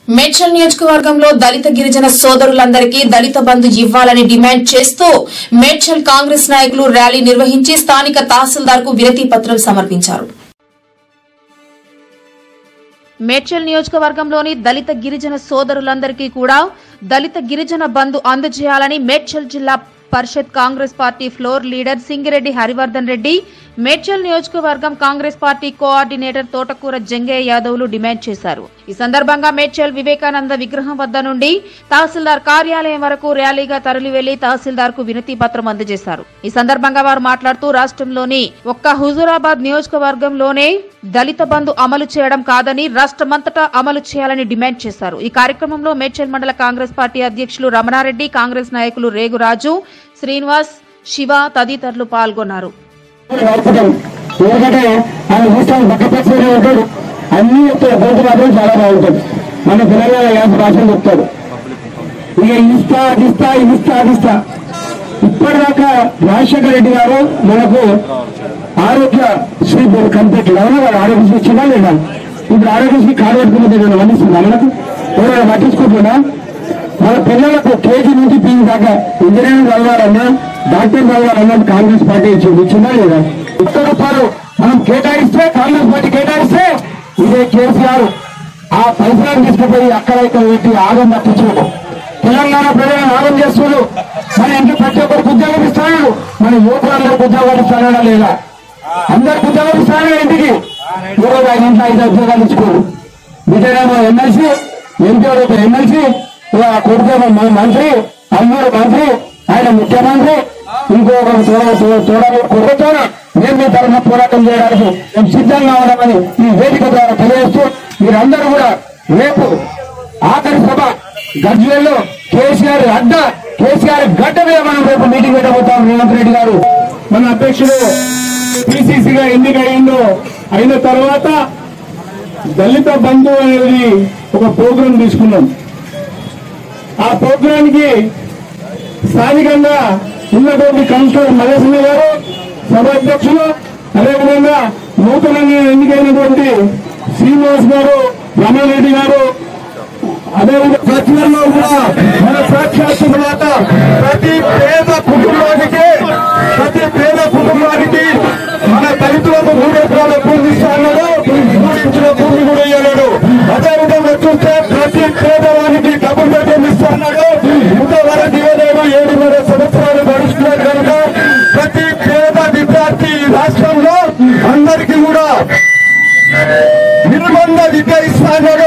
మేడ్చల్ నియోజకవర్గంలో దళిత గిరిజన సోదరులందరికీ దళిత బంధు ఇవ్వాలని డిమాండ్ చేస్తూ మేడ్చల్ కాంగ్రెస్ నాయకులు ర్యాలీ నిర్వహించి స్థానిక తహసీల్దార్ కు వినతి పత్రం సమర్పించారు మేడ్చల్ నియోజకవర్గంలోని దళిత గిరిజన సోదరులందరికీ కూడా దళిత గిరిజన బంధు అందజేయాలని మేడ్చల్ జిల్లా పరిషత్ Congress party floor leader Singireddy Harivardhan Reddy Medchal నియోజకవర్గం కాంగ్రెస్ పార్టీ కోఆర్డినేటర్ తోటకూర జంగయ్య యాదవ్లు డిమాండ్ చేశారు ఈ సందర్భంగా మేడ్చల్ వివేకానంద విగ్రహం వద్ద నుండి తహసీల్దార్ కార్యాలయం వరకు ర్యాలీగా తరలి వెళ్లి తహసీల్దార్ కు వినతి పత్రం అందజేశారు ఈ సందర్భంగా వారు మాట్లాడుతూ రాష్ట్రంలోని ఒక్క హుజూరాబాద్ నియోజకవర్గంలోనే దళిత బంధు అమలు చేయడం కాదని రాష్ట్రమంతటా అమలు చేయాలని డిమాండ్ చేశారు ఈ కార్యక్రమంలో మేడ్చల్ మండల కాంగ్రెస్ పార్టీ అధ్యక్షులు రమణారెడ్డి కాంగ్రెస్ నాయకులు రేగురాజు శ్రీనివాస్ శివ తదితరులు పాల్గొన్నారు వాడుకుంటాం ఎందుకంటే ఆయన చూస్తాను పక్కపక్షనే ఉంటాడు అన్ని చెప్తాడు గొంతు మాత్రం చాలా బాగుంటుంది మన పిల్లల యాస భాషలు చెప్తాడు ఇక ఇస్తా ఇస్తా ఇస్తా ఇస్తా ఇప్పటిదాకా రాజశేఖర రెడ్డి గారు మనకు ఆరోగ్య శ్రీ కంప్లీట్ అవునా వాడు ఆరోగ్యశ్రీ ఇచ్చినా లేదా ఇప్పుడు ఆరోగ్యశ్రీ కార్డు పెట్టుకున్నది నేను వండిస్తుందా మనకు ఎవరైనా పట్టించుకుంటున్నా మన పిల్లలకు కేజీ నుంచి పీజీ దాకా ఇంజనీరింగ్ చదవాలన్నా డాక్టర్ చదవాలన్నా కాంగ్రెస్ పార్టీ ఇచ్చింది ఇచ్చిందా లేదా ఒక్క రూపాయలు మనం కేటాయిస్తే కాంగ్రెస్ పార్టీ కేటాయిస్తే ఇదే కేసీఆర్ ఆ పైసలను తీసుకుపోయి అక్కడ ఇక్కడ పెట్టి ఆగం తప్పించాడు తెలంగాణ ప్రజలను ఆగం చేస్తున్నాడు మన ఇంటి ప్రతి ఒక్కరికి ఉద్యోగం ఇస్తాడు మన యువకులందరికి ఉద్యోగాలు ఇస్తాడా లేదా అందరికి ఉద్యోగం ఇస్తాడా ఇంటికి ఈరోజు ఆయన ఇంట్లో ఐదు ఉద్యోగాలు ఇచ్చుకోడు బిడ్డనేమో ఎమ్మెల్సీ ఎంపీ ఒక ఎమ్మెల్సీ కొడుకేమో మ- మంత్రి అమ్మడు మంత్రి ఆయన ముఖ్యమంత్రి ఇంకొకరు తోడ తోడ కొడుకుతో మేము మీ తరఫున పోరాటం చేయడానికి మేము సిద్ధంగా ఉన్నామని ఈ వేదిక ద్వారా తెలియజేస్తూ మీరందరూ కూడా రేపు ఆఖరి సభ గజ్వేల్లో కేసీఆర్ అడ్డ కేసీఆర్ గడ్డ మీద మనం రేపు మీటింగ్ పెట్టబోతాం రేవంత్ రెడ్డి గారు మన అధ్యక్షుడు పిసిసిగా ఎన్నికయిందో అయిన తర్వాత దళిత బంధు అనేది ఒక ప్రోగ్రాం తీసుకున్నాం ఆ ప్రోగ్రాంకి స్థానికంగా ఉన్నటువంటి కౌన్సిలర్ మహేశ్వరి గారు సభాధ్యక్షులు అదేవిధంగా నూతనంగా ఎన్నికైనటువంటి శ్రీనివాస్ గారు రమారెడ్డి గారు అదేవిధంగా ప్రచురణలో కూడా మన సాక్షాత్తు తర్వాత ప్రతి పేద కుటుంబానికి ప్రతి పేద కుటుంబానికి మన దళితులకు మూడు ఎకరాల భూమి ఇస్తా అన్నాడు మూడు ఇంచుల భూమి కూడా ఇవ్వలేడు అదేవిధంగా చూస్తే ప్రతి పేదవానికి డబుల్ బెడ్రూమ్ ఇస్తా అన్నాడు ఇంతవరకు ఇవ్వలేడు ఏడున్నర సంవత్సరాలు గడుస్తున్నారు కనుక ప్రతి పేద విద్యార్థి ఈ రాష్ట్రంలో అందరికీ కూడా నిర్బంధ విద్య ఇస్తాడు